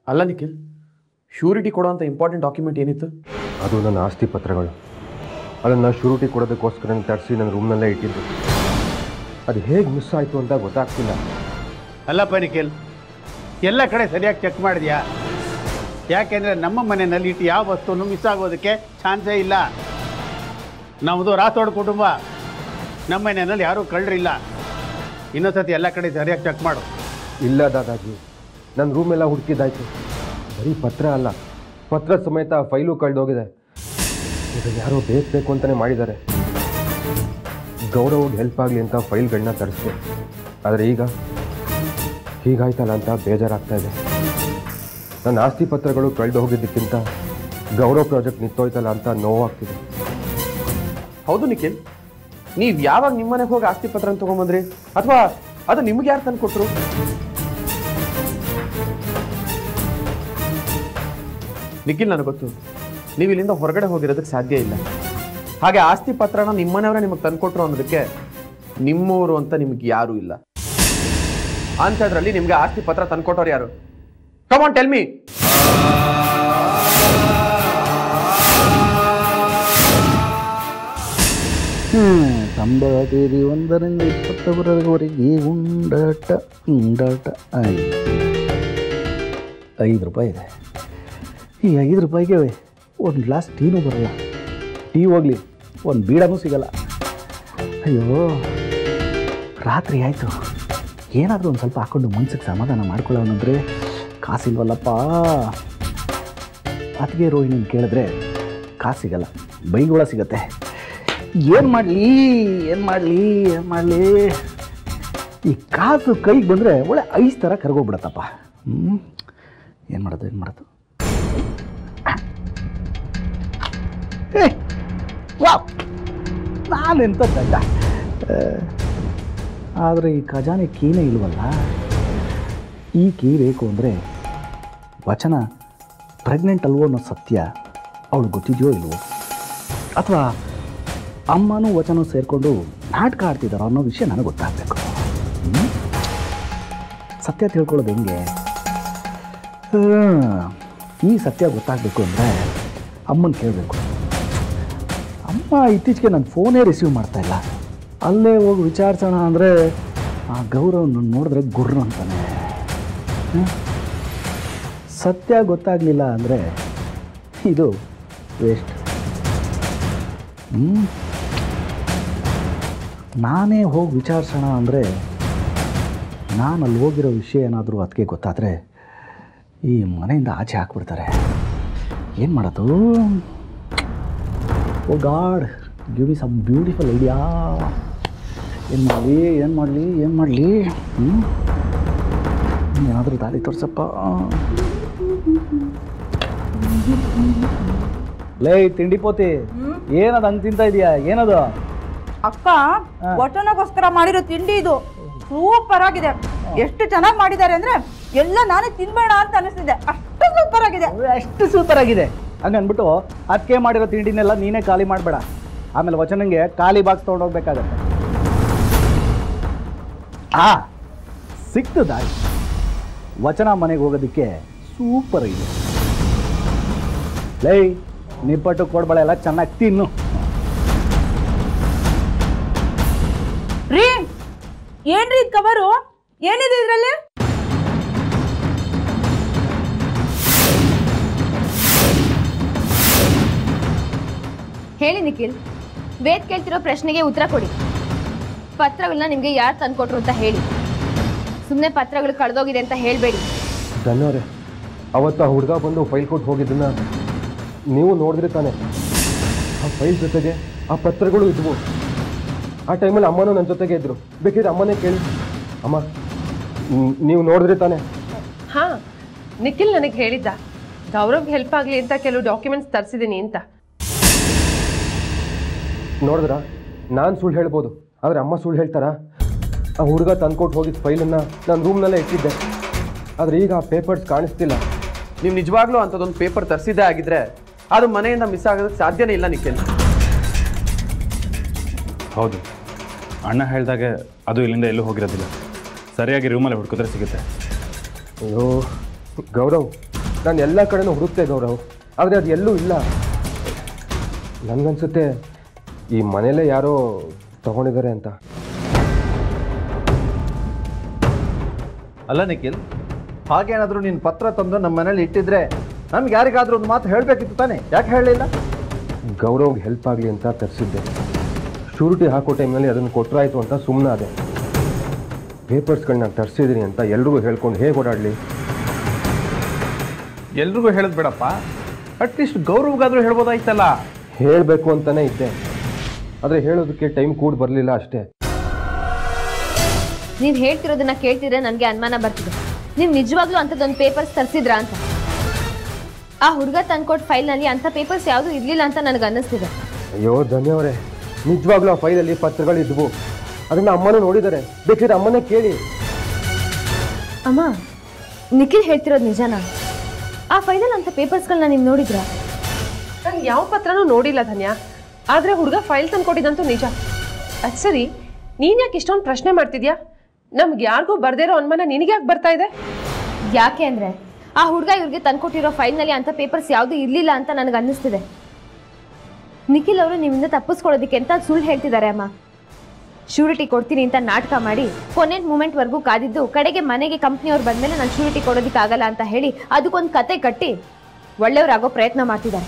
ಅಲ್ಲ ನಿಖಿಲ್ ಶ್ಯೂರಿಟಿ ಕೊಡೋಂಥ important document ಏನಿತ್ತು ಅದು ನನ್ನ ಆಸ್ತಿ ಪತ್ರಗಳು ಅದನ್ನು ಶೂರಿಟಿ ಕೊಡೋದಕ್ಕೋಸ್ಕರ ತರಿಸಿ ನನ್ನ ರೂಮ್ನಲ್ಲೇ ಇಟ್ಟಿದ್ದು ಅದು ಹೇಗೆ ಮಿಸ್ ಆಯಿತು ಅಂತ ಗೊತ್ತಾಗ್ತಿಲ್ಲ ಅಲ್ಲಪ್ಪ ನಿಖಿಲ್ ಎಲ್ಲ ಕಡೆ ಸರಿಯಾಗಿ ಚೆಕ್ ಮಾಡಿದ್ಯಾ ಯಾಕೆಂದರೆ ನಮ್ಮ ಮನೆಯಲ್ಲಿ ಇಟ್ಟು ಯಾವ ವಸ್ತುನು ಮಿಸ್ ಆಗೋದಕ್ಕೆ ಚಾನ್ಸೇ ಇಲ್ಲ ನಮ್ಮದು ರಾಥೋಡ್ ಕುಟುಂಬ ನಮ್ಮ ಮನೆಯಲ್ಲಿ ಯಾರೂ ಕಳ್ಳರಿಲ್ಲ ಇನ್ನೊಂದ್ಸತಿ ಎಲ್ಲ ಕಡೆ ಸರಿಯಾಗಿ ಚೆಕ್ ಮಾಡು ಇಲ್ಲ ದಾದಾಜಿ ನನ್ನ ರೂಮೆಲ್ಲ ಹುಡುಕಿದ್ದಾಯ್ತು ಬರೀ ಪತ್ರ ಅಲ್ಲ ಪತ್ರ ಸಮೇತ ಫೈಲು ಕಳೆದೋಗಿದೆ ಇದನ್ನು ಯಾರೋ ಬೇಕು ಬೇಕು ಅಂತಲೇ ಮಾಡಿದ್ದಾರೆ ಗೌರವ್ಗೆ ಹೆಲ್ಪ್ ಆಗಲಿ ಅಂತ ಫೈಲ್ಗಳನ್ನ ತರಿಸಿದೆ ಆದರೆ ಈಗ ಹೀಗಾಯ್ತಲ್ಲ ಅಂತ ಬೇಜಾರಾಗ್ತಾ ಇದೆ ನನ್ನ ಆಸ್ತಿ ಪತ್ರಗಳು ಕಳೆದು ಹೋಗಿದ್ದಕ್ಕಿಂತ ಗೌರವ್ ಪ್ರಾಜೆಕ್ಟ್ ನಿಂತೋಯ್ತಲ್ಲ ಅಂತ ನೋವಾಗ್ತಿದೆ ಹೌದು ನಿಖಿಲ್ ನೀವು ಯಾವಾಗ ನಿಮ್ಮನೆಗೆ ಹೋಗಿ ಆಸ್ತಿ ಪತ್ರ ತೊಗೊಂಬಂದ್ರಿ ಅಥವಾ ಅದು ನಿಮ್ಗೆ ಯಾರು ತಂದು ಕೊಟ್ಟರು ನಿಖಿಲ್ ನನಗೆ ಗೊತ್ತು ನೀವು ಇಲ್ಲಿಂದ ಹೊರಗಡೆ ಹೋಗಿರೋದಕ್ಕೆ ಸಾಧ್ಯ ಇಲ್ಲ ಹಾಗೆ ಆಸ್ತಿ ಪತ್ರನ ನಿಮ್ಮನೆಯವರೇ ನಿಮಗೆ ತಂದುಕೊಟ್ರು ಅನ್ನೋದಕ್ಕೆ ನಿಮ್ಮೂರು ಅಂತ ನಿಮ್ಗೆ ಯಾರೂ ಇಲ್ಲ ಅಂಥದ್ರಲ್ಲಿ ನಿಮ್ಗೆ ಆಸ್ತಿ ಪತ್ರ ತಂದ್ಕೊಟ್ಟವ್ರು ಯಾರು ಕಮಾನ್ ಟೆಲ್ ಮೀ ಸಂಬಳ ತೇರಿ ಒಂದರಿಂದ ಇಪ್ಪತ್ತೊಂದರವರೆಗೆ ಉಂಡಾಟ ಉಂಡಾಟ ಐದು ಐದು ರೂಪಾಯಿ ಇದೆ ಈ ಐದು ರೂಪಾಯಿಗೆ ಒಂದು ಗ್ಲಾಸ್ ಟೀನೂ ಬರಲ್ಲ ಟೀ ಹೋಗಲಿ ಒಂದು ಬೀಡನೂ ಸಿಗಲ್ಲ ಅಯ್ಯೋ ರಾತ್ರಿ ಆಯಿತು ಏನಾದರೂ ಒಂದು ಸ್ವಲ್ಪ ಹಾಕ್ಕೊಂಡು ಮನ್ಸಿಗೆ ಸಮಾಧಾನ ಮಾಡ್ಕೊಳ್ಳೋಣಂದ್ರೆ ಕಾಸಿಲ್ವಲ್ಲಪ್ಪ ಅತಿಗೆ ರೋಹಿಣಿ ಕೇಳಿದ್ರೆ ಕಾಸು ಸಿಗಲ್ಲ ಬೈಗುಳ ಸಿಗತ್ತೆ ಏನು ಮಾಡಲಿ ಏನು ಮಾಡಲಿ ಏನು ಮಾಡಲಿ ಈ ಕಾಸು ಕೈಗೆ ಬಂದರೆ ಒಳ್ಳೆ ಐಸ್ ಥರ ಕರ್ಗೋಗ್ಬಿಡತ್ತಪ್ಪ ಹ್ಞೂ ಏನು ಮಾಡೋದು ಏನು ಮಾಡೋದು ಏ ವಾವ್ ನಾನೆಂತ ಗಂಡ ಆದರೆ ಈ ಖಜಾನೆ ಕೀನೇ ಇಲ್ವಲ್ಲ ಈ ಕೀ ಬೇಕು ಅಂದರೆ ವಚನ ಪ್ರೆಗ್ನೆಂಟ್ ಅಲ್ವೋ ಅನ್ನೋ ಸತ್ಯ ಅವಳು ಗೊತ್ತಿದೆಯೋ ಇಲ್ವೋ ಅಥವಾ ಅಮ್ಮನೂ ವಚನ ಸೇರಿಕೊಂಡು ನಾಟಕ ಆಡ್ತಿದ್ದಾರೋ ಅನ್ನೋ ವಿಷಯ ನನಗೆ ಗೊತ್ತಾಗಬೇಕು ಸತ್ಯ ತಿಳ್ಕೊಳ್ಳೋದು ಹೆಂಗೆ ಹ್ಮ್. ಈ ಸತ್ಯ ಗೊತ್ತಾಗಬೇಕು ಅಂದರೆ ಅಮ್ಮನ ಕೇಳಬೇಕು ಅಮ್ಮ ಇತ್ತೀಚೆಗೆ ನನ್ನ ಫೋನೇ ರಿಸೀವ್ ಮಾಡ್ತಾ ಇಲ್ಲ ಅಲ್ಲೇ ಹೋಗಿ ವಿಚಾರಿಸೋಣ ಅಂದರೆ ಆ ಗೌರವ್ ನನ್ನ ನೋಡಿದ್ರೆ ಗುರ್ರ ಅಂತಾನೆ ಹ್ಮ್? ಸತ್ಯ ಗೊತ್ತಾಗಲಿಲ್ಲ ಅಂದರೆ ಇದು ವೇಸ್ಟ್ ಹ್ಞೂ ನಾನೇ ಹೋಗಿ ವಿಚಾರಿಸೋಣ ಅಂದರೆ ನಾನು ಅಲ್ಲಿ ಹೋಗಿರೋ ವಿಷಯ ಏನಾದರೂ ಅದಕ್ಕೆ ಗೊತ್ತಾದರೆ ಈ ಮನೆಯಿಂದ ಆಚೆ ಹಾಕ್ಬಿಡ್ತಾರೆ ಏನು ಮಾಡೋದು oh God give me some beautiful idea ಏನು ಮಾಡಲಿ ಏನು ಮಾಡಲಿ ಏನು ಮಾಡಲಿ ಹ್ಞೂ ಏನಾದರೂ ದಾರಿ ತೋರ್ಸಪ್ಪ ಲೇ ತಿಂಡಿ ಪೋತಿ ಏನದು ಹಂಗೆ ತಿಂತ ಇದೆಯಾ ಏನದು ಅಕ್ಕ ವಚನಗೋಸ್ಕರ ಮಾಡಿರೋ ತಿಂಡಿ ಇದು ಸೂಪರ್ ಆಗಿದೆ ಎಷ್ಟು ಚೆನ್ನಾಗಿ ಮಾಡಿದ್ದಾರೆ ಅಂದ್ರೆ ಎಲ್ಲ ನಾನೇ ತಿನ್ಬೇಡ ಅಂತ ಅನಿಸ್ತಿದೆ ಅಷ್ಟು ಸೂಪರ್ ಆಗಿದೆ ಅಷ್ಟು ಸೂಪರ್ ಆಗಿದೆ ಹಂಗೆ ಅಂದ್ಬಿಟ್ಟು ಅದಕ್ಕೆ ಮಾಡಿರೋ ತಿಂಡಿನೆಲ್ಲ ನೀನೇ ಖಾಲಿ ಮಾಡಬೇಡ ಆಮೇಲೆ ವಚನಂಗೆ ಖಾಲಿ ಬಾಕ್ಸ್ ತೊಗೊಂಡೋಗ್ಬೇಕಾಗತ್ತೆ ಆ ಸಿಕ್ತು ದಾರಿ ವಚನ ಮನೆಗೆ ಹೋಗೋದಕ್ಕೆ ಸೂಪರ್ ಇದೆ ಲೈ ನಿಪ್ಪಟ್ಟು ಕೊಡ್ಬಳೆ ಎಲ್ಲ ಚೆನ್ನಾಗಿ ತಿನ್ನು ರೀ ಏನ್ರಿ ಇದು ಕವರು ಏನಿದೆ ಇದ್ರಲ್ಲಿ ಹೇಳಿ ನಿಖಿಲ್ ವೇದ್ ಕೇಳ್ತಿರೋ ಪ್ರಶ್ನೆಗೆ ಉತ್ತರ ಕೊಡಿ ಪತ್ರಗಳನ್ನ ನಿಮಗೆ ಯಾರು ತಂದ್ಕೊಟ್ರು ಅಂತ ಹೇಳಿ ಸುಮ್ಮನೆ ಪತ್ರಗಳು ಕಳೆದೋಗಿದೆ ಅಂತ ಹೇಳಬೇಡಿ ಧನ್ಯವರೇ ಅವತ್ತು ಆ ಹುಡುಗ ಬಂದು ಫೈಲ್ ಕೊಟ್ಟು ಹೋಗಿದ್ದನ್ನ ನೀವು ನೋಡಿದ್ರಿ ತಾನೆ ಆ ಫೈಲ್ ಜೊತೆಗೆ ಆ ಪತ್ರಗಳು ಇದ್ವು ಆ ಟೈಮಲ್ಲಿ ಅಮ್ಮನೂ ನನ್ನ ಜೊತೆಗೆ ಇದ್ರು ಬೇಕಿದ್ರೆ ಅಮ್ಮನೇ ಕೇಳಿ ಅಮ್ಮ ನ್- ನೀವು ನೋಡಿದ್ರಿ ತಾನೆ ಹಾ ನಿಖಿಲ್ ನನಗೆ ಹೇಳಿದ್ದ ಗೌರವ್ಗೆ ಹೆಲ್ಪ್ ಆಗಲಿ ಅಂತ ಕೆಲವು ಡಾಕ್ಯುಮೆಂಟ್ಸ್ ತರಿಸಿದ್ದೀನಿ ಅಂತ ನೋಡಿದ್ರ ನಾನು ಸುಳ್ಳು ಹೇಳ್ಬೋದು ಆದರೆ ಅಮ್ಮ ಸುಳ್ಳು ಹೇಳ್ತಾರಾ ಆ ಹುಡುಗ ತಂದ್ಕೊಟ್ಟು ಹೋಗಿದ್ದ ಫೈಲನ್ನು ನಾನು ರೂಮ್ನಲ್ಲೇ ಇಟ್ಟಿದ್ದೆ ಆದರೆ ಈಗ ಆ ಪೇಪರ್ಸ್ ಕಾಣಿಸ್ತಿಲ್ಲ ನೀವು ನಿಜವಾಗ್ಲೂ ಅಂಥದ್ದೊಂದು ಪೇಪರ್ ತರಿಸಿದ್ದೇ ಆಗಿದ್ರೆ ಅದು ಮನೆಯಿಂದ ಮಿಸ್ ಆಗೋದಕ್ಕೆ ಸಾಧ್ಯನೇ ಇಲ್ಲ ನಿಖಿಲ್ ಹೌದು ಅಣ್ಣ ಹೇಳ್ದಾಗೆ ಅದು ಇಲ್ಲಿಂದ ಎಲ್ಲೂ ಹೋಗಿರೋದಿಲ್ಲ ಸರಿಯಾಗಿ ರೂಮಲ್ಲಿ ಹುಡುಕಿದ್ರೆ ಸಿಗುತ್ತೆ ಅಯ್ಯೋ ಗೌರವ್ ನಾನು ಎಲ್ಲ ಕಡೆನೂ ಹುಡುಕ್ತೆ ಗೌರವ್ ಆದರೆ ಅದು ಎಲ್ಲೂ ಇಲ್ಲ ನನಗನ್ಸುತ್ತೆ ಈ ಮನೇಲೇ ಯಾರೋ ತಗೊಂಡಿದ್ದಾರೆ ಅಂತ ಅಲ್ಲ ನಿಖಿಲ್ ಹಾಗೇನಾದರೂ ನೀನು ಪತ್ರ ತಂದು ನಮ್ಮ ಮನೇಲಿ ಇಟ್ಟಿದ್ರೆ ನಮ್ಗೆ ಯಾರಿಗಾದ್ರೂ ಒಂದು ಮಾತು ಹೇಳಬೇಕಿತ್ತು ತಾನೆ ಯಾಕೆ ಹೇಳಲಿಲ್ಲ ಗೌರವ್ಗೆ ಹೆಲ್ಪ್ ಆಗಲಿ ಅಂತ ತರಿಸಿದ್ದೆ ಶೂರಿಟಿ ಹಾಕೋ ಟೈಮ್ನಲ್ಲಿ ಅದನ್ನು ಕೊಟ್ಟರಾಯ್ತು ಅಂತ ಸುಮ್ಮನಾದೆ ಪೇಪರ್ಸ್ಗಳನ್ನ ತರಿಸಿದ್ದೀನಿ ಅಂತ ಎಲ್ರಿಗೂ ಹೇಳ್ಕೊಂಡು ಹೇಗೆ ಓಡಾಡಲಿ ಎಲ್ರಿಗೂ ಹೇಳೋದು ಬೇಡಪ್ಪ ಅಟ್ಲೀಸ್ಟ್ ಗೌರವ್ಗಾದ್ರೂ ಹೇಳ್ಬೋದಾಯ್ತಲ್ಲ ಹೇಳಬೇಕು ಅಂತಲೇ ಇದ್ದೆ ಆದರೆ ಹೇಳೋದಕ್ಕೆ ಟೈಮ್ ಕೂಡ ಬರಲಿಲ್ಲ ಅಷ್ಟೇ ನೀವು ಹೇಳ್ತಿರೋದನ್ನ ಕೇಳ್ತಿದ್ರೆ ನನಗೆ ಅನುಮಾನ ಬರ್ತಿದೆ ನೀವು ನಿಜವಾಗ್ಲೂ ಅಂಥದ್ದೊಂದು ಪೇಪರ್ಸ್ ತರಿಸಿದ್ರಾ ಅಂತ ಆ ಹುಡುಗ ತಂದ್ಕೊಟ್ಟು ಫೈಲ್ನಲ್ಲಿ ಅಂಥ ಪೇಪರ್ಸ್ ಯಾವುದೂ ಇರಲಿಲ್ಲ ಅಂತ ನನಗೆ ಅನ್ನಿಸ್ತಿದೆ ಅಯ್ಯೋ ಧನ್ಯವರೇ ನಿಜವಾಗ್ಲೂ ಆ ಫೈಲಲ್ಲಿ ಪತ್ರಗಳಿದ್ವು ಅದನ್ನು ಅಮ್ಮನೂ ನೋಡಿದ್ದಾರೆ ಬೇಕಿದ್ರೆ ಅಮ್ಮನೇ ಕೇಳಿ ಅಮ್ಮ ನಿಖಿಲ್ ಹೇಳ್ತಿರೋದು ನಿಜನಾ ಆ ಫೈಲಲ್ಲಿ ಅಂಥ ಪೇಪರ್ಸ್ಗಳನ್ನ ನೀವು ನೋಡಿದ್ರಾ ನಾನು ಯಾವ ಪತ್ರನೂ ನೋಡಿಲ್ಲ ಧನ್ಯ ಆದರೆ ಹುಡುಗ ಫೈಲ್ ತಂದ್ಕೊಟ್ಟಿದ್ದಂತೂ ನಿಜ ಅದು ಸರಿ ನೀನು ಯಾಕೆ ಇಷ್ಟೊಂದು ಪ್ರಶ್ನೆ ಮಾಡ್ತಿದ್ಯಾ ನಮ್ಗೆ ಯಾರಿಗೂ ಬರ್ದಿರೋ ಅನುಮಾನ ನಿನಗೆ ಯಾಕೆ ಬರ್ತಾ ಇದೆ ಯಾಕೆ ಅಂದರೆ ಆ ಹುಡುಗ ಇವ್ರಿಗೆ ತಂದ್ಕೊಟ್ಟಿರೋ ಫೈಲ್ನಲ್ಲಿ ಅಂಥ ಪೇಪರ್ಸ್ ಯಾವುದೂ ಇರಲಿಲ್ಲ ಅಂತ ನನಗೆ ಅನ್ನಿಸ್ತಿದೆ ನಿಖಿಲ್ ಅವರು ನಿಮ್ಮಿಂದ ತಪ್ಪಿಸ್ಕೊಳ್ಳೋದಕ್ಕೆ ಅಂತ ಸುಳ್ಳು ಹೇಳ್ತಿದ್ದಾರೆ ಅಮ್ಮ ಶ್ಯೂರಿಟಿ ಕೊಡ್ತೀನಿ ಅಂತ ನಾಟಕ ಮಾಡಿ ಕೊನೆ ಮೂಮೆಂಟ್ವರೆಗೂ ಕಾದಿದ್ದು ಕಡೆಗೆ ಮನೆಗೆ ಕಂಪ್ನಿಯವ್ರು ಬಂದಮೇಲೆ ನಾನು ಶ್ಯೂರಿಟಿ ಕೊಡೋದಕ್ಕಾಗಲ್ಲ ಅಂತ ಹೇಳಿ ಅದಕ್ಕೊಂದು ಕತೆ ಕಟ್ಟಿ ಒಳ್ಳೆಯವರಾಗೋ ಪ್ರಯತ್ನ ಮಾಡ್ತಿದ್ದಾರೆ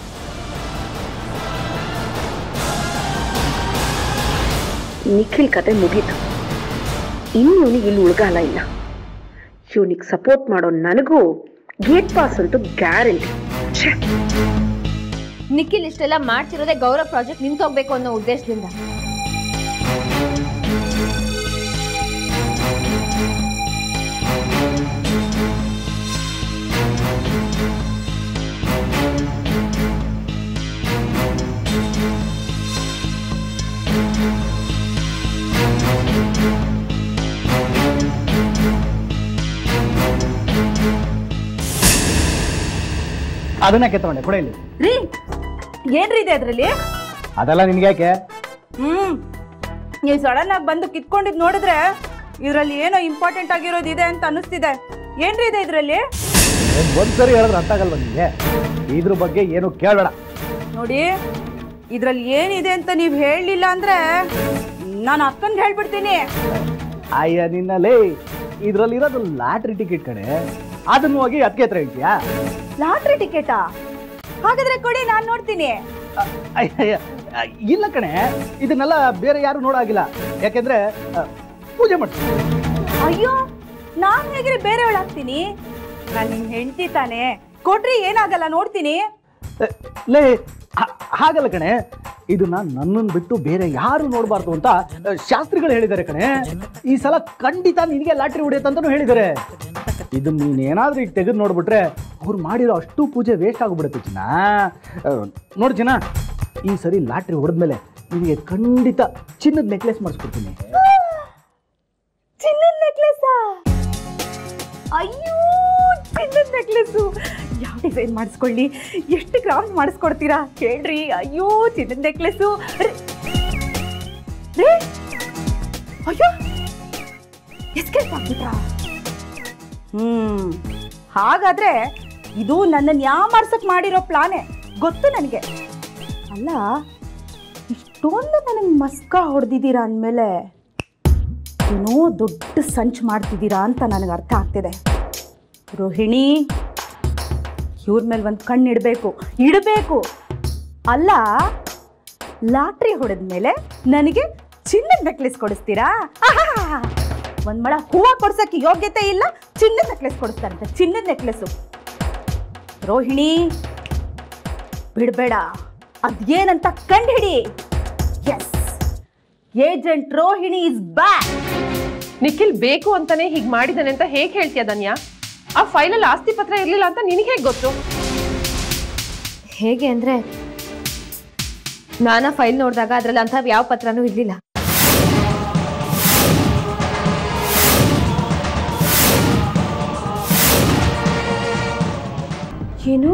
ನಿಖಿಲ್ ಕತೆ ಮುಗೀತು ಇನ್ನು ಇವನಿಗೆ ಇಲ್ಲಿ ಉಳ್ಗಾಲ ಇಲ್ಲ ಇವನಿಗೆ ಸಪೋರ್ಟ್ ಮಾಡೋ ನನಗೂ ಗೇಟ್ ಪಾಸ್ ಅಂತೂ ಗ್ಯಾರಂಟಿ ಛೇ ನಿಖಿಲ್ ಇಷ್ಟೆಲ್ಲ ಮಾಡ್ತಿರೋದೇ ಗೌರವ್ ಪ್ರಾಜೆಕ್ಟ್ ನಿಂತೋಗ್ಬೇಕು ಅನ್ನೋ ಉದ್ದೇಶದಿಂದ ಅದನ್ನ ಕೆತ್ತಕೊಂಡೆ ಕೊಡ ಇಲ್ಲಿ ರೀ ಏನ್ರಿ ಇದೆ ಅದ್ರಲ್ಲಿ ಅದೆಲ್ಲ ನಿನ್ಗೆ ಯಾಕೆ ಹ್ಮ್ ನೀವು ಸಡನ್ ಆಗಿ ಬಂದು ಕಿತ್ಕೊಂಡಿದ್ ನೋಡಿದ್ರೆ ಇದ್ರಲ್ಲಿ ಏನೋ ಇಂಪಾರ್ಟೆಂಟ್ ಆಗಿರೋದು ಇದೆ ಅಂತ ಅನಿಸ್ತಿದೆ ಏನ್ರಿ ಇದೆ ಇದ್ರಲ್ಲಿ ಒಂದ್ಸರಿ ಹೇಳಿದ್ರೆ ಅರ್ಥ ಆಗಲ್ವ ನಿಮಗೆ ಇದ್ರ ಬಗ್ಗೆ ಏನು ಕೇಳಬೇಡ ನೋಡಿ ಇದ್ರಲ್ಲಿ ಏನಿದೆ ಅಂತ ನೀವು ಹೇಳಲಿಲ್ಲ ಅಂದ್ರೆ ನಾನು ಅಕ್ಕನ್ಗೆ ಹೇಳ್ಬಿಡ್ತೀನಿ ಅಯ್ಯ ನಿನ್ನಲೇ ಇದ್ರಲ್ಲಿ ಇರೋದು ಲಾಟ್ರಿ ಟಿಕೆಟ್ ಕಡೆ ಅದನ್ನ ಹೋಗಿ ಅದಕ್ಕೆ ಹತ್ರ ಇಡ್ತೀಯಾ ಲಾಟ್ರಿ ಟಿಕೆಟಾ ಹಾಗಾದ್ರೆ ಕೊಡಿ ನಾನು ನೋಡ್ತೀನಿ ಅಯ್ಯ ಇಲ್ಲ ಕಣೆ ಇದನ್ನೆಲ್ಲ ಬೇರೆ ಯಾರು ನೋಡಾಗಿಲ್ಲ ಯಾಕೆಂದ್ರೆ ಆ, ಪೂಜೆ ಮಾಡ್ತೀನಿ ಅಯ್ಯೋ ನಾನ್ ಹೇಗಿರಿ ಬೇರೆಯವಳಾಗ್ತೀನಿ ನಾನು ನಿಮ್ ಹೆಂಡತಿ ತಾನೆ ಕೊಟ್ರಿ ಏನಾಗಲ್ಲ ನೋಡ್ತೀನಿ ಅ, ಲೇ ಹಾ- ಹಾಗಲ್ಲ ಕಣೆ ಇದನ್ನ ನನ್ನನ್ನು ಬಿಟ್ಟು ಬೇರೆ ಯಾರು ನೋಡಬಾರ್ದು ಅಂತ ಆ, ಶಾಸ್ತ್ರಿಗಳು ಹೇಳಿದ್ದಾರೆ ಕಣೆ ಈ ಸಲ ಖಂಡಿತ ನಿನಗೆ ಲಾಟ್ರಿ ಹೊಡೆಯುತ್ತಂತನೂ ಹೇಳಿದ್ದಾರೆ ಇದನ್ನ ನೀನೇನಾದ್ರೂ ಈಗ ತೆಗೆದು ನೋಡ್ಬಿಟ್ರೆ ಅವ್ರು ಮಾಡಿರೋ ಅಷ್ಟು ಪೂಜೆ ವೇಸ್ಟ್ ಆಗಿಬಿಡುತ್ತೆ ಚಿನ್ನ ಆ, ನೋಡು ಚಿನ್ನ ಈ ಸರಿ ಲಾಟ್ರಿ ಹೊಡೆದ್ಮೇಲೆ ನಿನಗೆ ಖಂಡಿತ ಚಿನ್ನದ ನೆಕ್ಲೆಸ್ ಮಾಡಿಸ್ಕೊಡ್ತೀನಿ ಚಿನ್ನದ ನೆಕ್ಲೆಸ್ ಅಯ್ಯೋ ಚಿನ್ನದ ನೆಕ್ಲೆಸ್ಸು ಯಾವ ಡಿಸೈನ್ ಮಾಡಿಸ್ಕೊಳ್ಳಿ ಎಷ್ಟು ಗ್ರಾಮ್ಸ್ ಮಾಡಿಸ್ಕೊಡ್ತೀರಾ ಹೇಳ್ರಿ ಅಯ್ಯೋ ಚಿನ್ನದ ನೆಕ್ಲೆಸ್ಸು ರೀ ಅಯ್ಯೋ ಎಸ್ಕೇಪ್ ಆಗ್ಬಿಟ್ರಾ ಹ್ಮ್ ಹಾಗಾದ್ರೆ ಇದು ನನ್ನನ್ನು ಯಾಮಾರ್ಸಕ್ ಮಾಡಿರೋ ಪ್ಲಾನೆ ಗೊತ್ತು ನನಗೆ ಅಲ್ಲ ಇಷ್ಟೊಂದು ನನಗೆ ಮಸ್ಕ ಹೊಡೆದಿದ್ದೀರಾ ಅಂದಮೇಲೆ ಏನೋ ದೊಡ್ಡ ಸಂಚು ಮಾಡ್ತಿದ್ದೀರಾ ಅಂತ ನನಗೆ ಅರ್ಥ ಆಗ್ತಿದೆ ರೋಹಿಣಿ ಇವ್ರ ಮೇಲೆ ಒಂದು ಕಣ್ಣು ಇಡಬೇಕು ಇಡಬೇಕು ಅಲ್ಲ ಲಾಟ್ರಿ ಹೊಡೆದ ಮೇಲೆ ನನಗೆ ಚಿನ್ನದ ನೆಕ್ಲೆಸ್ ಕೊಡಿಸ್ತೀರಾ ಒಂದು ಮಳ ಹೂವು ಕೊಡ್ಸಕ್ಕೆ ಯೋಗ್ಯತೆ ಇಲ್ಲ ಚಿನ್ನದ ನೆಕ್ಲೆಸ್ ಕೊಡಿಸ್ತಾರಂತೆ ಚಿನ್ನದ ನೆಕ್ಲೆಸ್ಸು ರೋಹಿಣಿ ಬಿಡಬೇಡ ಅದೇನಂತ ಕಂಡುಹಿಡಿ yes agent Rohini is back Nikhil ಬೇಕು ಅಂತಾನೆ ಹೀಗೆ ಮಾಡಿದಾನೆ ಅಂತ ಹೇಗೆ ಹೇಳ್ತೀಯ ಧನ್ಯ ಆ ಫೈಲಲ್ಲಿ ಆಸ್ತಿ ಪತ್ರ ಇರಲಿಲ್ಲ ಅಂತ ನಿನಗೆ ಹೇಗೆ ಗೊತ್ತು ಹೇಗೆ ಅಂದರೆ ನಾನು ಫೈಲ್ ನೋಡಿದಾಗ ಅದರಲ್ಲಿ ಅಂಥ ಯಾವ ಪತ್ರನೂ ಇರಲಿಲ್ಲ ಏನು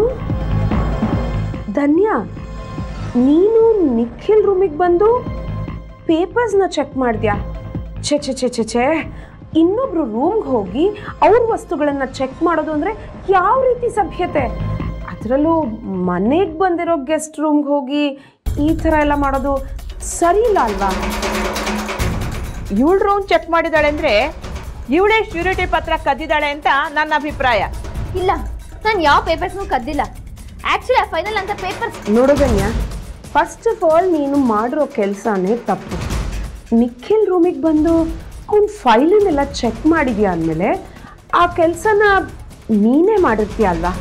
ಧನ್ಯ ನೀನು ನಿಖಿಲ್ ರೂಮಿಗೆ ಬಂದು ಪೇಪರ್ಸ್ನ ಚೆಕ್ ಮಾಡಿದ್ಯಾ ಛೆ ಛೆ ಛೆ ಛೆ ಛೆ ಇನ್ನೊಬ್ರು ರೂಮ್ಗೆ ಹೋಗಿ ಅವ್ರ ವಸ್ತುಗಳನ್ನ ಚೆಕ್ ಮಾಡೋದು ಅಂದ್ರೆ ಯಾವ ರೀತಿ ಸಭ್ಯತೆ ಅದರಲ್ಲೂ ಮನೆಗೆ ಬಂದಿರೋ ಗೆಸ್ಟ್ ರೂಮ್ಗೆ ಹೋಗಿ ಈ ಥರ ಎಲ್ಲ ಮಾಡೋದು ಸರಿ ಇಲ್ಲ ಅಲ್ವಾ ಇವಳು ರೂಮ್ ಚೆಕ್ ಮಾಡಿದಾಳೆ ಅಂದ್ರೆ ಇವಳೇ ಶ್ಯೂರಿಟಿ ಪತ್ರ ಕದ್ದಿದ್ದಾಳೆ ಅಂತ ನನ್ನ ಅಭಿಪ್ರಾಯ ಇಲ್ಲ ನಾನು ಯಾವ ಪೇಪರ್ಸ್ನೂ ಕದ್ದಿಲ್ಲ ಆ್ಯಕ್ಚುಲಿ ಆ ಫೈನಲ್ ಅಂತ ಪೇಪರ್ಸ್ ನೋಡೋದನ್ಯ ಫಸ್ಟ್ ಆಫ್ ಆಲ್ ನೀನು ಮಾಡಿರೋ ಕೆಲಸನೇ ತಪ್ಪು ನಿಖಿಲ್ ರೂಮಿಗೆ ಬಂದು ಅವ್ನ ಫೈಲನ್ನೆಲ್ಲ ಚೆಕ್ ಮಾಡಿದ್ಯಾ ಅಂದಮೇಲೆ ಆ ಕೆಲಸನ ನೀನೇ ಮಾಡಿರ್ತೀಯ ಅಲ್ವಾ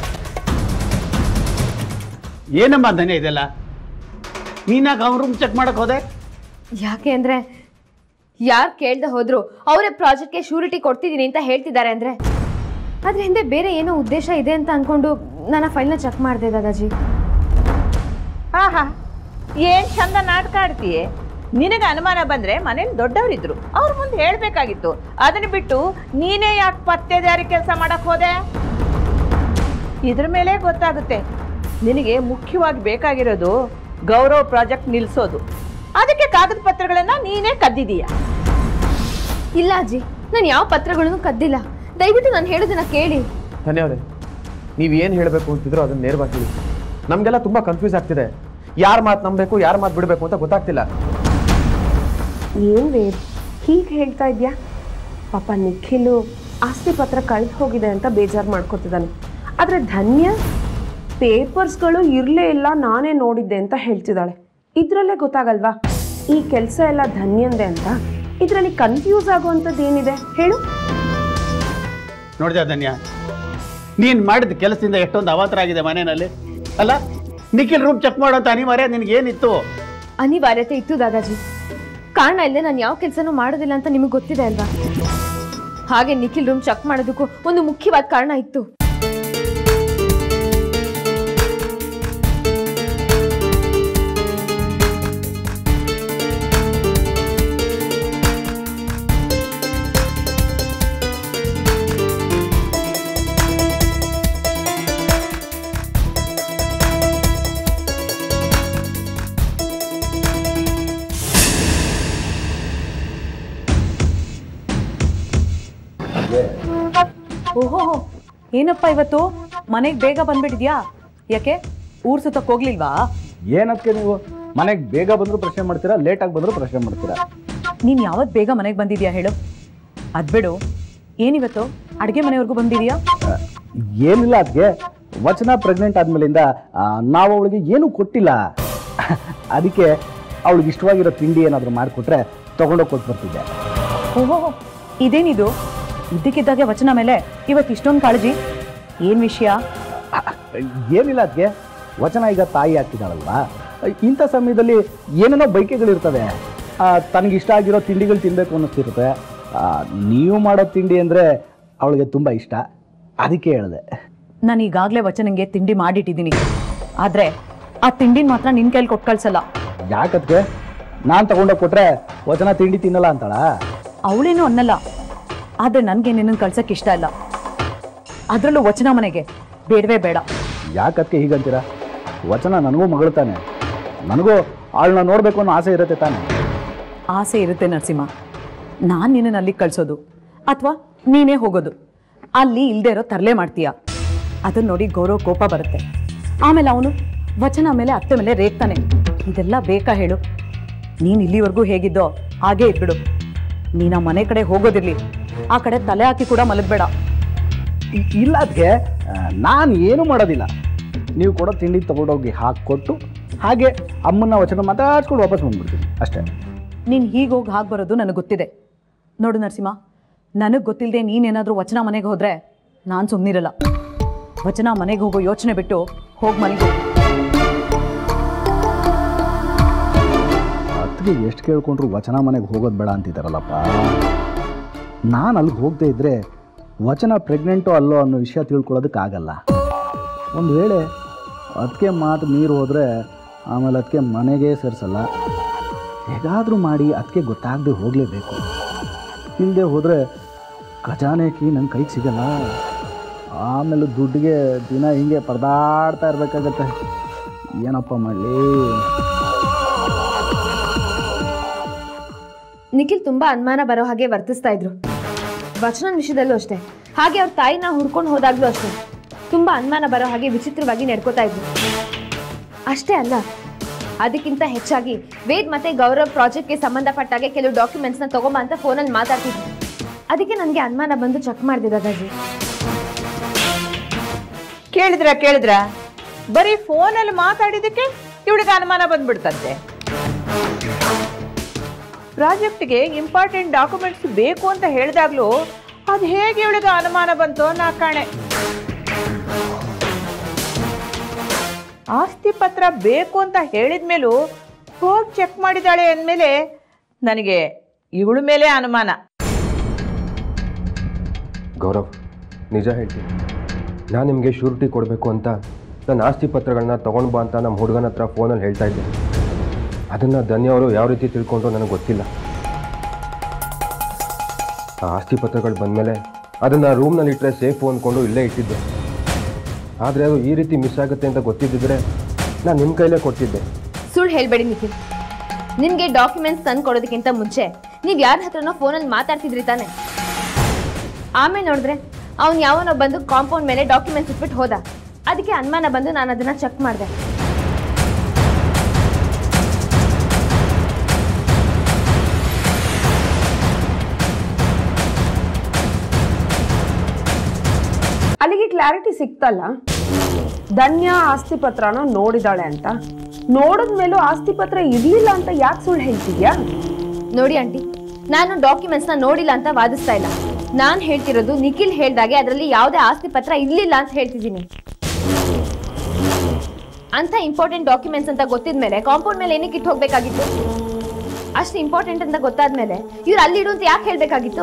ಏನಮ್ಮ ಧನ್ಯ ಇದೆಲ್ಲ ನೀನಾಗ ಅವ್ನ ರೂಮ್ ಚೆಕ್ ಮಾಡಕ್ ಹೋದೆ ಯಾಕೆ ಅಂದರೆ ಯಾರು ಕೇಳ್ದೆ ಹೋದ್ರು ಅವರೇ ಪ್ರಾಜೆಕ್ಟ್ಗೆ ಶ್ಯೂರಿಟಿ ಕೊಡ್ತಿದ್ದೀನಿ ಅಂತ ಹೇಳ್ತಿದ್ದಾರೆ ಅಂದರೆ ಅದ್ರ ಹಿಂದೆ ಬೇರೆ ಏನೋ ಉದ್ದೇಶ ಇದೆ ಅಂತ ಅಂದ್ಕೊಂಡು ನಾನು ಆ ಫೈಲ್ನ ಚೆಕ್ ಮಾಡಿದೆ ದಾದಾಜಿ ಆಹಾ ಏನ್ ಚಂದ ನಾಟಕ ಆಡ್ತೀಯೇ ನಿನಗೆ ಅನುಮಾನ ಬಂದ್ರೆ ಮನೇಲಿ ದೊಡ್ಡವರಿದ್ರು ಅವ್ರ ಮುಂದೆ ಹೇಳ್ಬೇಕಾಗಿತ್ತು ಅದನ್ನ ಬಿಟ್ಟು ನೀನೇ ಯಾಕೆ ಪತ್ತೆದಾರಿ ಕೆಲಸ ಮಾಡಕ್ ಹೋದೆ ಇದ್ರ ಮೇಲೆ ಗೊತ್ತಾಗುತ್ತೆ ನಿನಗೆ ಮುಖ್ಯವಾಗಿ ಬೇಕಾಗಿರೋದು ಗೌರವ್ ಪ್ರಾಜೆಕ್ಟ್ ನಿಲ್ಸೋದು ಅದಕ್ಕೆ ಕಾಗದ ಪತ್ರಗಳನ್ನ ನೀನೇ ಕದ್ದಿದೀಯ ಇಲ್ಲ ಅಜ್ಜಿ ನಾನು ಯಾವ ಪತ್ರಗಳನ್ನು ಕದ್ದಿಲ್ಲ ದಯವಿಟ್ಟು ನಾನು ಹೇಳೋದನ್ನ ಕೇಳಿ ಧನ್ಯವರೇ ನೀವು ಏನು ಹೇಳಬೇಕು ಅಂತಿದ್ರು ಅದನ್ನ ನೇರವಾಗಿ ಹೇಳಿ ನಮಗೆಲ್ಲ ತುಂಬ ಕನ್ಫ್ಯೂಸ್ ಆಗ್ತಿದೆ ಯಾರ ಮಾತು ನಂಬಬೇಕು ಯಾರ ಮಾತು ಬಿಡಬೇಕು ಅಂತ ಗೊತ್ತಾಗ್ತಿಲ್ಲ ಏನ್ ವೇದ್ ಹೀಗೆ ಹೇಳ್ತಾ ಇದ್ಯಾ ಪಾಪ ನಿಖಿಲು ಆಸ್ತಿ ಪತ್ರ ಕಳೆದು ಹೋಗಿದೆ ಅಂತ ಬೇಜಾರು ಮಾಡ್ಕೊತಿದ್ದಾನೆ ಆದರೆ ಧನ್ಯ ಪೇಪರ್ಸ್ಗಳು ಇರಲೇ ಇಲ್ಲ ನಾನೇ ನೋಡಿದ್ದೆ ಅಂತ ಹೇಳ್ತಿದ್ದಾಳೆ ಇದರಲ್ಲೇ ಗೊತ್ತಾಗಲ್ವಾ ಈ ಕೆಲಸ ಎಲ್ಲ ಧನ್ಯಂದೆ ಅಂತ ಇದರಲ್ಲಿ ಕನ್ಫ್ಯೂಸ್ ಆಗುವಂಥದ್ದು ಏನಿದೆ ಹೇಳು ನೋಡಿದ ಧನ್ಯ ನೀನು ಮಾಡಿದ ಕೆಲಸದಿಂದ ಎಷ್ಟೊಂದು ಅವಾಂತರ ಆಗಿದೆ ಮನೆಯಲ್ಲಿ ಅಲ್ಲ ನಿಖಿಲ್ ರೂಮ್ ಚೆಕ್ ಮಾಡೋಂಥ ಅನಿವಾರ್ಯ ನಿನಗೆ ಏನಿತ್ತು ಅನಿವಾರ್ಯತೆ ಇತ್ತು ದಾದಾಜಿ ಕಾರಣ ಇಲ್ಲದೆ ನಾನು ಯಾವ ಕೆಲಸನೂ ಮಾಡೋದಿಲ್ಲ ಅಂತ ನಿಮಗೆ ಗೊತ್ತಿದೆ ಅಲ್ವಾ ಹಾಗೆ ನಿಖಿಲ್ ರೂಮ್ ಚೆಕ್ ಮಾಡೋದಕ್ಕೂ ಒಂದು ಮುಖ್ಯವಾದ ಕಾರಣ ಇತ್ತು ಓಹೋ ಏನಪ್ಪ ಇವತ್ತು ಮನೆಗೆ ಬೇಗ ಬಂದ್ಬಿಟ್ಟಿದ್ಯಾ ಯಾಕೆ ಊರ್ ಸುತ್ತಕ್ಕೆ ಹೋಗ್ಲಿಲ್ವಾ ಏನಕ್ಕೆ ನೀವು ಮನೆಗೆ ಬೇಗ ಬಂದರೂ ಪ್ರಶ್ನೆ ಮಾಡ್ತೀರಾ ಲೇಟಾಗಿ ಬಂದರೂ ಪ್ರಶ್ನೆ ಮಾಡ್ತೀರಾ ನೀನ್ ಯಾವತ್ ಬೇಗ ಮನೆಗೆ ಬಂದಿದ್ಯಾ ಹೇಳು ಅದ್ಬಿಡು ಏನಿವತ್ತು ಅಡುಗೆ ಮನೆವರೆಗೂ ಬಂದಿದ್ಯಾ ಏನಿಲ್ಲ ಅದಕ್ಕೆ ವಚನ ಪ್ರೆಗ್ನೆಂಟ್ ಆದ್ಮೇಲಿಂದ ಆ, ನಾವು ಅವಳಿಗೆ ಏನೂ ಕೊಟ್ಟಿಲ್ಲ ಅದಕ್ಕೆ ಅವಳಿಗೆ ಇಷ್ಟವಾಗಿರೋ ತಿಂಡಿ ಏನಾದರೂ ಮಾಡಿಕೊಟ್ರೆ ತೊಗೊಂಡೋಗಿ ಕೊಟ್ಟು ಬರ್ತಿದ್ದೆ ಓಹೋ ಇದೇನಿದು ಇದ್ದಕ್ಕಿದ್ದಾಗೆ ವಚನ ಮೇಲೆ ಇವತ್ತು ಇಷ್ಟೊಂದು ಕಾಳಜಿ ಏನ್ ವಿಷಯ ಏನಿಲ್ಲ ಅದಕ್ಕೆ ವಚನ ಈಗ ತಾಯಿ ಆಗ್ತಿದ್ದಾಳಲ್ವಾ ಇಂಥ ಸಮಯದಲ್ಲಿ ಏನೇನೋ ಬೈಕೆಗಳಿರ್ತವೆ ತನಗಿಷ್ಟ ಆಗಿರೋ ತಿಂಡಿಗಳು ತಿನ್ನಬೇಕು ಅನ್ನಿಸ್ತಿರುತ್ತೆ ಆ, ನೀವು ಮಾಡೋ ತಿಂಡಿ ಅಂದರೆ ಅವಳಿಗೆ ತುಂಬ ಇಷ್ಟ ಅದಕ್ಕೆ ಹೇಳಿದೆ ನಾನು ಈಗಾಗಲೇ ವಚನಂಗೆ ತಿಂಡಿ ಮಾಡಿಟ್ಟಿದ್ದೀನಿ ಆದ್ರೆ ಆ ತಿಂಡಿನ ಮಾತ್ರ ನಿನ್ ಕೈಲಿ ಕೊಟ್ಟು ಕಳ್ಸಲ್ಲ ಯಾಕದ್ಕೆ ನಾನು ತಗೊಂಡೋಗಿ ಕೊಟ್ರೆ ವಚನ ತಿಂಡಿ ತಿನ್ನಲ್ಲ ಅಂತಾಳ ಅವಳೇನು ಅನ್ನಲ್ಲ ಆದ್ರೆ ನನ್ಗೆ ನಿನ್ನನ್ನು ಕಳ್ಸಕ್ ಇಷ್ಟ ಇಲ್ಲ ಅದ್ರಲ್ಲೂ ವಚನ ಮನೆಗೆ ಬೇಡವೇ ಬೇಡ ಯಾಕದ್ಕೆ ಹೀಗಂತೀರ ವಚನ ನನಗೂ ಮಗಳು ತಾನೆ ನನಗೂ ಅವಳನ್ನ ನೋಡಬೇಕು ಅನ್ನೋ ಆಸೆ ಇರುತ್ತೆ ತಾನೆ ಆಸೆ ಇರುತ್ತೆ ನರಸಿಂಹ ನಾನು ನಿನ್ನನ್ನು ಅಲ್ಲಿಗೆ ಕಳ್ಸೋದು ಅಥವಾ ನೀನೇ ಹೋಗೋದು ಅಲ್ಲಿ ಇಲ್ದೇ ಇರೋ ತರಲೆ ಮಾಡ್ತೀಯ ಅದನ್ನ ನೋಡಿ ಗೌರವ್ ಕೋಪ ಬರುತ್ತೆ ಆಮೇಲೆ ಅವನು ವಚನ ಮೇಲೆ ಅತ್ತೆ ಮೇಲೆ ರೇಗ್ತಾನೆ ಇದೆಲ್ಲ ಬೇಕಾ ಹೇಳು ನೀನು ಇಲ್ಲಿವರೆಗೂ ಹೇಗಿದ್ದೋ ಹಾಗೇ ಇದ್ಬಿಡು ನೀನು ಆ ಮನೆ ಕಡೆ ಹೋಗೋದಿರ್ಲಿ ಆ ಕಡೆ ತಲೆ ಹಾಕಿ ಕೂಡ ಮಲಗಬೇಡ ಇ- ಇಲ್ಲ ಅದಕ್ಕೆ ನಾನು ಏನು ಮಾಡೋದಿಲ್ಲ ನೀವು ಕೊಡೋ ತಿಂಡಿ ತಗೊಂಡೋಗಿ ಹಾಕ್ಕೊಟ್ಟು ಹಾಗೆ ಅಮ್ಮನ ವಚನ ಮಾತಾಡ್ಸ್ಕೊಂಡು ವಾಪಸ್ ಬಂದ್ಬಿಡ್ತೀನಿ ಅಷ್ಟೇ ನೀನು ಹೀಗೆ ಹೋಗಿ ಹಾಗೆ ಬರೋದು ನನಗೆ ಗೊತ್ತಿದೆ ನೋಡು ನರಸಿಂಹ ನನಗೆ ಗೊತ್ತಿಲ್ಲದೆ ನೀನೇನಾದರೂ ವಚನ ಮನೆಗೆ ಹೋದರೆ ನಾನು ಸುಮ್ಮನಿರಲ್ಲ ವಚನ ಮನೆಗೆ ಹೋಗೋ ಯೋಚನೆ ಬಿಟ್ಟು ಹೋಗಿ ಮನೆಗೆ ಅತ್ತಿಗೆ ಎಷ್ಟು ಕೇಳ್ಕೊಂಡ್ರು ವಚನ ಮನೆಗೆ ಹೋಗೋದು ಬೇಡ ಅಂತಿದ್ದಾರಲ್ಲಪ್ಪ ನಾನು ಅಲ್ಲಿಗೆ ಹೋಗದೆ ಇದ್ದರೆ ವಚನ ಪ್ರೆಗ್ನೆಂಟೋ ಅಲ್ಲೋ ಅನ್ನೋ ವಿಷಯ ತಿಳ್ಕೊಳ್ಳೋದಕ್ಕಾಗಲ್ಲ ಒಂದು ವೇಳೆ ಅದಕ್ಕೆ ಮಾತು ಮೀರು ಹೋದರೆ ಆಮೇಲೆ ಅದಕ್ಕೆ ಮನೆಗೆ ಸೇರಿಸಲ್ಲ ಹೇಗಾದರೂ ಮಾಡಿ ಅದಕ್ಕೆ ಗೊತ್ತಾಗದೆ ಹೋಗಲೇಬೇಕು ಇಲ್ಲದೆ ಹೋದರೆ ಖಜಾನೆ ಕೀ ನನ್ನ ಕೈಗೆ ಸಿಗಲ್ಲ ಆಮೇಲೆ ದುಡ್ಡಿಗೆ ದಿನ ಹಿಂಗೆ ಪರದಾಡ್ತಾ ಇರಬೇಕಾಗತ್ತೆ ಏನಪ್ಪ ಮಾಡಲಿ ನಿಖಿಲ್ ತುಂಬಾ ಅನುಮಾನ ಬರೋ ಹಾಗೆ ವರ್ತಿಸ್ತಾ ಇದ್ರು ವಚನನ ವಿಷಯದಲ್ಲೂ ಅಷ್ಟೇ ಹಾಗೆ ಅವ್ರ ತಾಯಿನ ಹುಡ್ಕೊಂಡು ಹೋದಾಗ್ಲೂ ಅಷ್ಟೇ ತುಂಬಾ ಅನುಮಾನ ಬರೋ ಹಾಗೆ ವಿಚಿತ್ರವಾಗಿ ನಡ್ಕೋತಾ ಇದ್ರು ಅಷ್ಟೇ ಅಲ್ಲ ಅದಕ್ಕಿಂತ ಹೆಚ್ಚಾಗಿ ವೇದ್ ಮತ್ತೆ ಗೌರವ್ ಪ್ರಾಜೆಕ್ಟ್ಗೆ ಸಂಬಂಧಪಟ್ಟಾಗೆ ಕೆಲವು ಡಾಕ್ಯುಮೆಂಟ್ಸ್ನ ತಗೊಂಬ ಅಂತ ಫೋನಲ್ಲಿ ಮಾತಾಡ್ತಿದ್ರು ಅದಕ್ಕೆ ನನಗೆ ಅನುಮಾನ ಬಂದು ಚೆಕ್ ಮಾಡಿದೆ ದಾದಾಜಿ ಕೇಳಿದ್ರ ಕೇಳಿದ್ರ ಬರೀ ಫೋನಲ್ಲಿ ಮಾತಾಡಿದಕ್ಕೆ ಇವಳಿಗೆ ಅನುಮಾನ ಬಂದ್ಬಿಡ್ತಂತೆ ಪ್ರಾಜೆಕ್ಟ್ಗೆ ಇಂಪಾರ್ಟೆಂಟ್ ಡಾಕ್ಯುಮೆಂಟ್ಸ್ ಬೇಕು ಅಂತ ಹೇಳಿದಾಗ್ಲೂ ಅದು ಹೇಗೆ ಇವಳಿಗೆ ಅನುಮಾನ ಬಂತು ನಾ ಕಾಣೆ ಆಸ್ತಿ ಪತ್ರ ಬೇಕು ಅಂತ ಹೇಳಿದ ಮೇಲೂ ಹೋಗಿ ಚೆಕ್ ಮಾಡಿದಾಳೆ ಅಂದಮೇಲೆ ನನಗೆ ಇವಳ ಮೇಲೆ ಅನುಮಾನ ಗೌರವ್ ನಿಜ ಹೇಳ್ತೀನಿ ನಾನು ನಿಮಗೆ ಶ್ಯೂರಿಟಿ ಕೊಡಬೇಕು ಅಂತ ನನ್ನ ಆಸ್ತಿ ಪತ್ರಗಳನ್ನ ತೊಗೊಂಡು ಬಾ ಅಂತ ನಮ್ಮ ಹುಡುಗನ ಹತ್ರ ಫೋನಲ್ಲಿ ಹೇಳ್ತಾ ಇದ್ದೆ ಅದನ್ನು ಧನ್ಯ ಅವರು ಯಾವ ರೀತಿ ತಿಳ್ಕೊಂಡ್ರು ನನಗೆ ಗೊತ್ತಿಲ್ಲ ಆ ಆಸ್ತಿ ಪತ್ರಗಳು ಬಂದಮೇಲೆ ಅದನ್ನು ರೂಮ್ನಲ್ಲಿ ಇಟ್ಟರೆ ಸೇಫು ಅಂದ್ಕೊಂಡು ಇಲ್ಲೇ ಇಟ್ಟಿದ್ದೆ ಆದರೆ ಅದು ಈ ರೀತಿ ಮಿಸ್ ಆಗುತ್ತೆ ಅಂತ ಗೊತ್ತಿದ್ದಿದ್ರೆ ನಾನು ನಿಮ್ಮ ಕೈಲೇ ಕೊಡ್ತಿದ್ದೆ ಸುಳ್ಳು ಹೇಳ್ಬೇಡಿ ನಿಖಿಲ್ ನಿಮ್ಗೆ ಡಾಕ್ಯುಮೆಂಟ್ಸ್ ತಂದು ಕೊಡೋದಕ್ಕಿಂತ ಮುಂಚೆ ನೀವ್ ಯಾರ ಹತ್ರನೋ ಫೋನಲ್ಲಿ ಮಾತಾಡ್ತಿದ್ರಿ ತಾನೆ ಆಮೇಲೆ ನೋಡಿದ್ರೆ ಅವ್ನು ಯಾವನೋ ಬಂದು ಕಾಂಪೌಂಡ್ ಮೇಲೆ ಡಾಕ್ಯುಮೆಂಟ್ಸ್ ಇಟ್ಬಿಟ್ಟು ಹೋದ ಅದಕ್ಕೆ ಅನುಮಾನ ಬಂದು ನಾನು ಅದನ್ನ ಚೆಕ್ ಮಾಡಿದೆ ಅಲ್ಲಿಗೆ ಕ್ಲಾರಿಟಿ ಸಿಕ್ತಲ್ಲ ಧನ್ಯ ಆಸ್ತಿ ಪತ್ರನ ನೋಡಿದಾಳೆ ಅಂತ ನೋಡಿದ್ಮೇಲೂ ಆಸ್ತಿ ಪತ್ರ ಇರ್ಲಿಲ್ಲ ಅಂತ ಯಾಕೆ ಸುಳ್ಳು ಹೇಳ್ತಿದ್ಯಾ ನೋಡಿ ಆಂಟಿ ನಾನು ಡಾಕ್ಯುಮೆಂಟ್ಸ್ನ ನೋಡಿಲ್ಲ ಅಂತ ವಾದಿಸ್ತಾ ಇಲ್ಲ ನಾನು ಹೇಳ್ತಿರೋದು ನಿಖಿಲ್ ಹೇಳ್ದಾಗೆ ಅದರಲ್ಲಿ ಯಾವುದೇ ಆಸ್ತಿ ಪತ್ರ ಇರ್ಲಿಲ್ಲ ಅಂತ ಹೇಳ್ತಿದ್ದೀನಿ ಅಂತ ಇಂಪಾರ್ಟೆಂಟ್ ಡಾಕ್ಯುಮೆಂಟ್ಸ್ ಅಂತ ಗೊತ್ತಿದ್ಮೇಲೆ ಕಾಂಪೌಂಡ್ ಮೇಲೆ ಏನಕ್ಕೆ ಇಟ್ಟು ಹೋಗ್ಬೇಕಾಗಿತ್ತು ಅಷ್ಟು ಇಂಪಾರ್ಟೆಂಟ್ ಅಂತ ಗೊತ್ತಾದ್ಮೇಲೆ ಇವ್ರು ಅಲ್ಲಿ ಇಡು ಅಂತ ಯಾಕೆ ಹೇಳ್ಬೇಕಾಗಿತ್ತು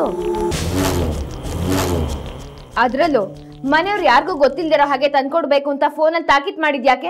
ಅದ್ರಲ್ಲೂ ಮನೆಯವ್ರು ಯಾರಿಗೂ ಗೊತ್ತಿಲ್ದಿರೋ ಹಾಗೆ ತಂದ್ಕೊಡ್ಬೇಕು ಅಂತ ಫೋನಲ್ಲಿ ತಾಕೀತ್ ಮಾಡಿದ್ಯಾಕೆ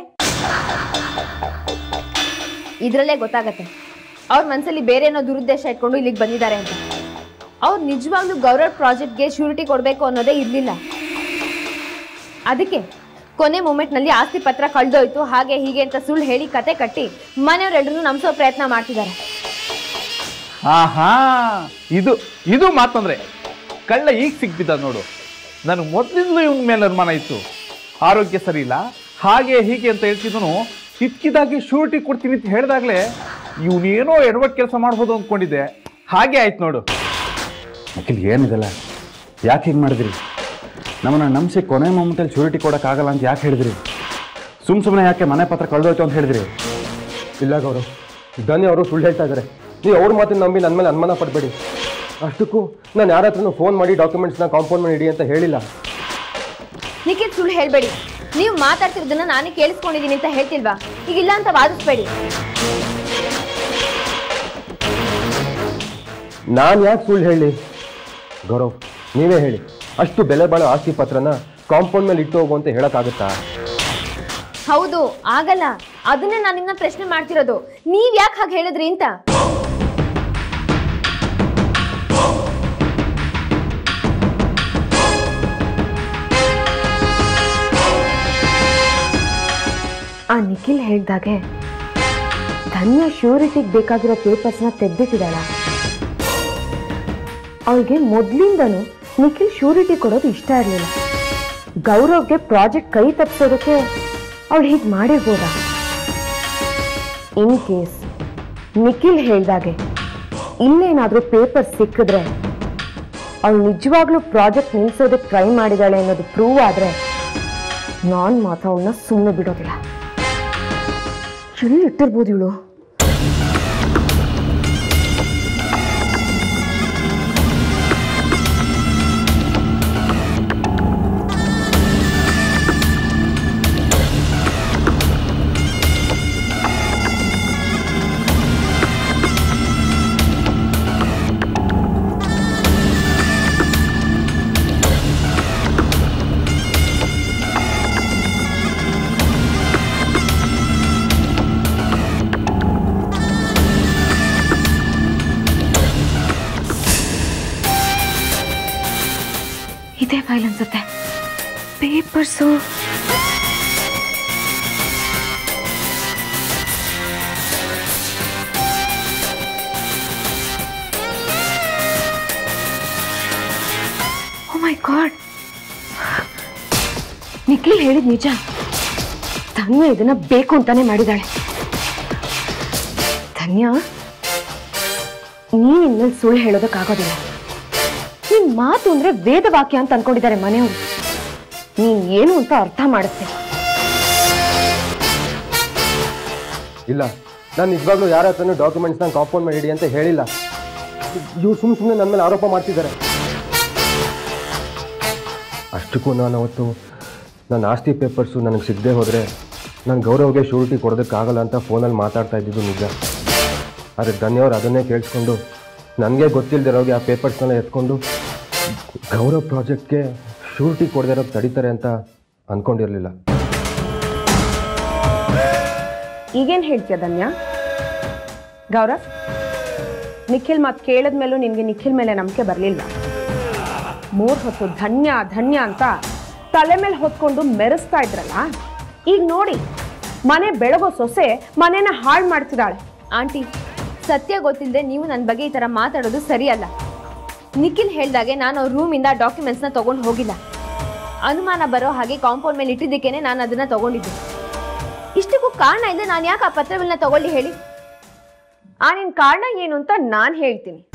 ಇದ್ರಲ್ಲೇ ಗೊತ್ತಾಗತ್ತೆ ಅವ್ರ ಮನಸ್ಸಲ್ಲಿ ಬೇರೆ ಏನೋ ದುರುದ್ದೇಶ ಇಟ್ಕೊಂಡು ಇಲ್ಲಿಗೆ ಬಂದಿದ್ದಾರೆ ಅಂತ ಅವ್ರು ನಿಜವಾಗ್ಲೂ ಗೌರವ್ ಪ್ರಾಜೆಕ್ಟ್ಗೆ ಶ್ಯೂರಿಟಿ ಕೊಡಬೇಕು ಅನ್ನೋದೇ ಇರಲಿಲ್ಲ ಅದಕ್ಕೆ ಕೊನೆ ಮೂಮೆಂಟ್ನಲ್ಲಿ ಆಸ್ತಿ ಪತ್ರ ಕಳ್ದೋಯ್ತು ಹಾಗೆ ಹೀಗೆ ಅಂತ ಸುಳ್ಳು ಹೇಳಿ ಕತೆ ಕಟ್ಟಿ ಮನೆಯವರೆಲ್ಲರೂ ನಂಬಿಸೋ ಪ್ರಯತ್ನ ಮಾಡ್ತಿದ್ದಾರೆ ಆಹಾ ಇದು ಇದು ಮಾತಂದ್ರೆ ಕಳ್ಳ ಈಗ ಸಿಕ್ಬಿದ್ದ ನೋಡು ನನಗೆ ಮೊದಲಿಂದಲೂ ಇವನ ಮೇಲೆ ಅನುಮಾನ ಇತ್ತು ಆರೋಗ್ಯ ಸರಿ ಇಲ್ಲ ಹಾಗೆ ಹೀಗೆ ಅಂತ ಹೇಳ್ತಿದ್ದನು ಸಿಕ್ಕಿದಾಗಿ ಶೂರಿಟಿ ಕೊಡ್ತೀನಿ ಅಂತ ಹೇಳಿದಾಗಲೇ ಇವನೇನೋ ಎಡವಟ್ ಕೆಲಸ ಮಾಡ್ಬೋದು ಅಂದ್ಕೊಂಡಿದ್ದೆ ಹಾಗೆ ಆಯ್ತು ನೋಡು ಅಖಿಲ್ ಏನಿದೆಲ್ಲ ಯಾಕೆ ಹಿಂಗೆ ಮಾಡಿದ್ರಿ ನಮ್ಮನ್ನ ನಂಬಿಸಿ ಕೊನೆ ಮೊಮೆಂಟಲ್ಲಿ ಶ್ಯೂರಿಟಿ ಕೊಡೋಕ್ಕಾಗಲ್ಲ ಅಂತ ಯಾಕೆ ಹೇಳಿದ್ರಿ ಸುಮ್ಮ ಸುಮ್ಮನೆ ಯಾಕೆ ಮನೆ ಪತ್ರ ಕಳೆದೋಯ್ತು ಅಂತ ಹೇಳಿದ್ರಿ ಇಲ್ಲ ಗೌರವ್ ಧನ್ಯ ಅವರು ಸುಳ್ಳು ಹೇಳ್ತಾ ಇದ್ದಾರೆ ನೀವು ಅವ್ರ ಮಾತನ್ನ ನಂಬಿ ನನ್ನ ಮೇಲೆ ಅನುಮಾನ ಪಡಬೇಡಿ ಅಷ್ಟಕ್ಕೂ ನಾನು ಯಾರ ಹತ್ರನೂ ಫೋನ್ ಮಾಡಿ ಡಾಕ್ಯುಮೆಂಟ್ಸ್ನ ಕಾಂಪೌಂಡ್ ಮಾಡಿ ಇಡಿ ಅಂತ ಹೇಳಿಲ್ಲ ನಿಖಿಲ್ ಸುಳ್ಳು ಹೇಳ್ಬೇಡಿ ನೀವು ಮಾತಾಡ್ತಿರೋದನ್ನ ನಾನೇ ಕೇಳಿಸ್ಕೊಂಡಿದ್ದೀನಿ ಅಂತ ಹೇಳ್ತಿಲ್ವಾ ಈಗ ಇಲ್ಲ ಅಂತ ವಾದಿಸ್ಬೇಡಿ ನಾನು ಯಾಕೆ ಸುಳ್ಳು ಹೇಳಿ ಗೌರವ್ ನೀವೇ ಹೇಳಿ ಅಷ್ಟು ಬೆಲೆ ಬಾಳೋ ಆಸ್ತಿ ಪತ್ರನ ಕಾಂಪೌಂಡ್ ಮೇಲೆ ಇಟ್ಟು ಹೋಗು ಅಂತ ಹೇಳೋಕ್ಕಾಗುತ್ತಾ ಹೌದು ಆಗಲ್ಲ ಅದನ್ನೇ ನಾನು ನಿಮ್ಮನ್ನ ಪ್ರಶ್ನೆ ಮಾಡ್ತಿರೋದು ನೀವ್ ಯಾಕೆ ಹಾಗೆ ಹೇಳಿದ್ರಿ ಅಂತ ಆ ನಿಖಿಲ್ ಹೇಳ್ದಾಗೆ ಧನ್ಯ ಶ್ಯೂರಿಟಿಗೆ ಬೇಕಾಗಿರೋ ಪೇಪರ್ಸ್ನ ತೆಗ್ದಿಟ್ಟಿದ್ದಾಳ ಅವಳಿಗೆ ಮೊದಲಿಂದನೂ ನಿಖಿಲ್ ಶ್ಯೂರಿಟಿ ಕೊಡೋದು ಇಷ್ಟ ಇರಲಿಲ್ಲ ಗೌರವ್ಗೆ ಪ್ರಾಜೆಕ್ಟ್ ಕೈ ತಪ್ಪಿಸೋದಕ್ಕೆ ಅವಳು ಹೀಗೆ ಮಾಡಿರ್ಬೋದಾ ಇನ್ ಕೇಸ್ ನಿಖಿಲ್ ಹೇಳ್ದಾಗೆ ಇಲ್ಲೇನಾದರೂ ಪೇಪರ್ ಸಿಕ್ಕಿದ್ರೆ ಅವಳು ನಿಜವಾಗ್ಲೂ ಪ್ರಾಜೆಕ್ಟ್ ನಿಲ್ಸೋದಕ್ಕೆ ಟ್ರೈ ಮಾಡಿದಾಳೆ ಅನ್ನೋದು ಪ್ರೂವ್ ಆದರೆ ನಾನು ಮಾತ್ರ ಅವಳನ್ನ ಸುಮ್ಮನೆ ಬಿಡೋದಿಲ್ಲ ಎಲ್ಲಿ ಇಟ್ಟಿರ್ಬೋದು ಇವಳು ಇದೇ ಫೈಲ್ ಅನ್ಸುತ್ತೆ ಪೇಪರ್ಸು ಮೈ ಗಾಡ್ ನಿಖಿಲ್ ಹೇಳಿದ್ ನಿಜ ಧನ್ಯ ಇದನ್ನ ಬೇಕು ಅಂತಾನೆ ಮಾಡಿದಾಳೆ ಧನ್ಯ ನೀನ್ ಇನ್ಮೇಲೆ ಸುಳ್ಳು ಹೇಳೋದಕ್ಕಾಗೋದಿಲ್ಲ ನಿನ್ ಮಾತು ಅಂದ್ರೆ ವೇದ ವಾಕ್ಯ ಅಂತ ಅನ್ಕೊಂಡಿದ್ದಾರೆ ಮನೆಯವರು ನೀನ್ ಏನು ಅಂತ ಅರ್ಥ ಮಾಡುತ್ತೆ ಇಲ್ಲ ನಾನು ನಿಜವಾಗ್ಲೂ ಯಾರ ಹತ್ರನೂ ಡಾಕ್ಯುಮೆಂಟ್ಸ್ನ ಕಾಂಪೌಂಡ್ ಮಾಡಿ ಇಡಿ ಅಂತ ಹೇಳಿಲ್ಲ ಇವ್ರು ಸುಮ್ಮನೆ ಸುಮ್ಮನೆ ನನ್ನ ಮೇಲೆ ಆರೋಪ ಮಾಡ್ತಿದ್ದಾರೆ ಅಷ್ಟಕ್ಕೂ ನಾನು ಅವತ್ತು ನನ್ನ ಆಸ್ತಿ ಪೇಪರ್ಸು ನನಗೆ ಸಿಗದೆ ಹೋದರೆ ನಾನು ಗೌರವ್ಗೆ ಶೂರಿಟಿ ಕೊಡೋದಕ್ಕಾಗಲ್ಲ ಅಂತ ಫೋನಲ್ಲಿ ಮಾತಾಡ್ತಾ ಇದ್ದಿದ್ದು ನಿಜ ಆದರೆ ಧನ್ಯವ್ರು ಅದನ್ನೇ ಕೇಳಿಸ್ಕೊಂಡು ನನಗೆ ಗೊತ್ತಿಲ್ಲದಿರೋಗೆ ಆ ಪೇಪರ್ಸ್ನೆಲ್ಲ ಎತ್ಕೊಂಡು ಗೌರವ್ ಪ್ರಾಜೆಕ್ಟ್ಗೆ ಶೂರಿಟಿ ಕೊಡದಿರೋದು ತಡೀತಾರೆ ಅಂತ ಅಂದ್ಕೊಂಡಿರಲಿಲ್ಲ ಈಗೇನು ಹೇಳ್ತೀಯ ಧನ್ಯ ಗೌರವ್ ನಿಖಿಲ್ ಮಾತು ಕೇಳಿದ್ಮೇಲೂ ನಿನಗೆ ನಿಖಿಲ್ ಮೇಲೆ ನಂಬಿಕೆ ಬರಲಿಲ್ಲ ಮೂರು ಹೊತ್ತು ಧನ್ಯ ಧನ್ಯ ಅಂತ ತಲೆ ಮೇಲೆ ಹೊತ್ಕೊಂಡು ಮೆರೆಸ್ತಾ ಇದ್ರಲ್ಲ ಈಗ ನೋಡಿ ಮನೆ ಬೆಳಗೋ ಸೊಸೆ ಮನೇನ ಹಾಳು ಮಾಡ್ತಿದ್ದಾಳೆ ಆಂಟಿ ಸತ್ಯ ಗೊತ್ತಿಲ್ಲದೆ ನೀವು ನನ್ನ ಬಗ್ಗೆ ಈ ಥರ ಮಾತಾಡೋದು ಸರಿಯಲ್ಲ ನಿಖಿಲ್ ಹೇಳ್ದಾಗೆ ನಾನು ಅವ್ರ ರೂಮಿಂದ ಡಾಕ್ಯುಮೆಂಟ್ಸ್ನ ತೊಗೊಂಡು ಹೋಗಿಲ್ಲ ಅನುಮಾನ ಬರೋ ಹಾಗೆ ಕಾಂಪೌಂಡ್ ಮೇಲೆ ಇಟ್ಟಿದ್ದಕ್ಕೇನೆ ನಾನು ಅದನ್ನ ತಗೊಂಡಿದ್ದೆ ಇಷ್ಟಕ್ಕೂ ಕಾರಣ ಇದೆ ನಾನು ಯಾಕೆ ಆ ಪತ್ರಗಳನ್ನ ತಗೊಳ್ಳಿ ಹೇಳಿ ಆ ನಿನ್ ಕಾರಣ ಏನು ಅಂತ ನಾನು ಹೇಳ್ತೀನಿ